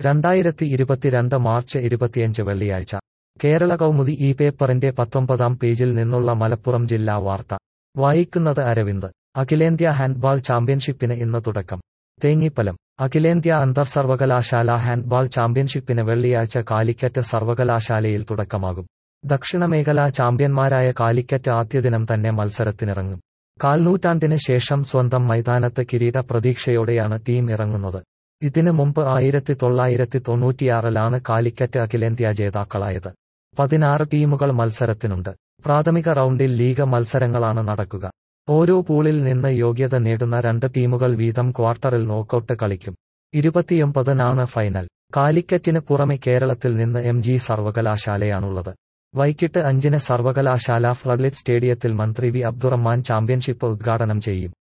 രണ്ടായിരത്തി ഇരുപത്തിരണ്ട് മാർച്ച് ഇരുപത്തിയഞ്ച് വെള്ളിയാഴ്ച കേരള കൗമുദി ഈ പേപ്പറിന്റെ പത്തൊമ്പതാം പേജിൽ നിന്നുള്ള മലപ്പുറം ജില്ലാ വാർത്ത വായിക്കുന്നത് അരവിന്ദ് അഖിലേന്ത്യാ ഹാൻഡ്ബാൾ ചാമ്പ്യൻഷിപ്പിന് ഇന്ന് തുടക്കം തേഞ്ഞിപ്പലം അഖിലേന്ത്യാ അന്തർ സർവകലാശാല ഹാൻഡ്ബാൾ ചാമ്പ്യൻഷിപ്പിന് വെള്ളിയാഴ്ച കാലിക്കറ്റ് സർവകലാശാലയിൽ തുടക്കമാകും ദക്ഷിണമേഖലാ ചാമ്പ്യന്മാരായ കാലിക്കറ്റ് ആദ്യദിനം തന്നെ മത്സരത്തിനിറങ്ങും കാൽനൂറ്റാണ്ടിന് ശേഷം സ്വന്തം മൈതാനത്ത് കിരീട പ്രതീക്ഷയോടെയാണ് ടീം ഇറങ്ങുന്നത് ഇതിനു മുമ്പ് ആയിരത്തി തൊള്ളായിരത്തി തൊണ്ണൂറ്റിയാറിലാണ് കാലിക്കറ്റ് അഖിലേന്ത്യാ ജേതാക്കളായത് പതിനാറ് ടീമുകൾ മത്സരത്തിനുണ്ട് പ്രാഥമിക റൗണ്ടിൽ ലീഗ് മത്സരങ്ങളാണ് നടക്കുക ഓരോ പൂളിൽ നിന്ന് യോഗ്യത നേടുന്ന രണ്ട് ടീമുകൾ വീതം ക്വാർട്ടറിൽ നോക്കൌട്ട് കളിക്കും ഇരുപത്തിയൊമ്പതിനാണ് ഫൈനൽ കാലിക്കറ്റിന് പുറമെ കേരളത്തിൽ നിന്ന് എം ജി സർവകലാശാലയാണുള്ളത് വൈകിട്ട് അഞ്ചിന് സർവകലാശാല ഫ്ലഡ്ലിറ്റ് സ്റ്റേഡിയത്തിൽ മന്ത്രി വി അബ്ദുറഹ്മാൻ ചാമ്പ്യൻഷിപ്പ് ഉദ്ഘാടനം ചെയ്യും